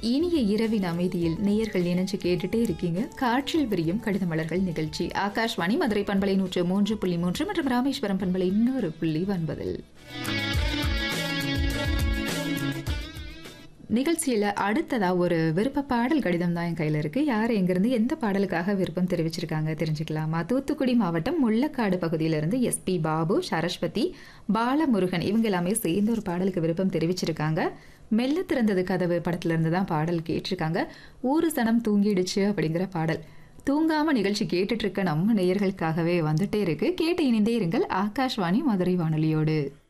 இனிய இரவின் அமைதியில் நேயர்கள் இணைஞ்சு கேட்டுட்டே இருக்கீங்க காற்றில் விரியும் கடித மலர்கள் நிகழ்ச்சி ஆகாஷ்வாணி மதுரை பண்பலை நூற்று மூன்று புள்ளி மூன்று மற்றும் ராமேஸ்வரம் பண்பலை இன்னொரு புள்ளி ஒன்பதில் நிகழ்ச்சியில் அடுத்ததா ஒரு விருப்ப பாடல் கடிதம் தான் என் கையில் இருக்கு யார் எங்கிருந்து எந்த பாடலுக்காக விருப்பம் தெரிவிச்சிருக்காங்க தெரிஞ்சுக்கலாமா தூத்துக்குடி மாவட்டம் முள்ளக்காடு பகுதியிலிருந்து எஸ்பி பாபு சரஸ்வதி பாலமுருகன் இவங்க எல்லாமே சேர்ந்து ஒரு பாடலுக்கு விருப்பம் தெரிவிச்சிருக்காங்க மெல்ல திறந்தது கதவு படத்துல இருந்து தான் பாடல் கேட்டிருக்காங்க ஊரு சனம் தூங்கிடுச்சு அப்படிங்கிற பாடல் தூங்காம நிகழ்ச்சி கேட்டுட்டு இருக்க நம்ம நேயர்களுக்காகவே வந்துட்டே இருக்கு கேட்டு இணைந்தே இருங்கள் ஆகாஷ்வாணி மதுரை வானொலியோடு